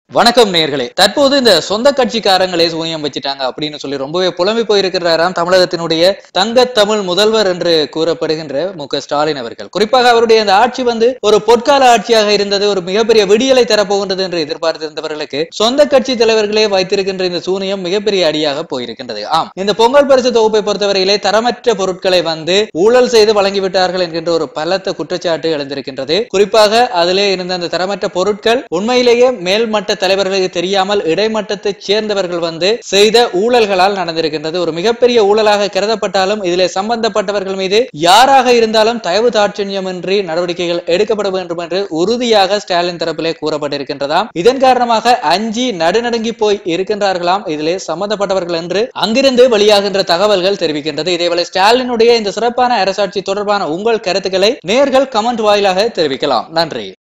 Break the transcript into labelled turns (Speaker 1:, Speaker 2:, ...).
Speaker 1: வணக்கம் நேர்களே தற்போது இந்த சொந்த கட்சிக்காரங்களே சூனியம் வச்சுட்டாங்க அப்படின்னு சொல்லி ரொம்பவே புலம்பி போயிருக்கிறாராம் தமிழகத்தினுடைய தங்க தமிழ் முதல்வர் என்று கூறப்படுகின்ற மு க ஸ்டாலின் அவர்கள் குறிப்பாக அவருடைய அந்த ஆட்சி வந்து ஒரு பொற்கால ஆட்சியாக இருந்தது ஒரு மிகப்பெரிய விடியலை தரப்போகின்றது என்று எதிர்பார்த்திருந்தவர்களுக்கு சொந்த கட்சி தலைவர்களே வைத்திருக்கின்ற இந்த சூனியம் மிகப்பெரிய அடியாக போயிருக்கின்றது ஆம் இந்த பொங்கல் பரிசு தொகுப்பை பொறுத்தவரையிலே தரமற்ற பொருட்களை வந்து ஊழல் செய்து வழங்கிவிட்டார்கள் என்கின்ற ஒரு பலத்த குற்றச்சாட்டு எழுந்திருக்கின்றது குறிப்பாக அதிலே இருந்த அந்த தரமற்ற பொருட்கள் உண்மையிலேயே மேல்மட்ட தலைவர்களுக்கு தெரியாமல் இடைமட்டத்தை சேர்ந்தவர்கள் வந்து செய்த ஊழல்களால் நடந்திருக்கின்றது ஒரு மிகப்பெரிய ஊழலாக கருதப்பட்டாலும் இதிலே சம்பந்தப்பட்டவர்கள் மீது யாராக இருந்தாலும் தயவு தாட்சண்யமின்றி நடவடிக்கைகள் எடுக்கப்பட வேண்டும் என்று உறுதியாக ஸ்டாலின் தரப்பிலே கூறப்பட்டிருக்கின்றதாம் இதன் காரணமாக அஞ்சி நடுநடுங்கி போய் இருக்கின்றார்களாம் இதிலே சம்பந்தப்பட்டவர்கள் என்று அங்கிருந்து வெளியாகின்ற தகவல்கள் தெரிவிக்கின்றது இதேவேளை ஸ்டாலினுடைய இந்த சிறப்பான அரசாட்சி தொடர்பான உங்கள் கருத்துக்களை நேர்கள் கமெண்ட் வாயிலாக தெரிவிக்கலாம் நன்றி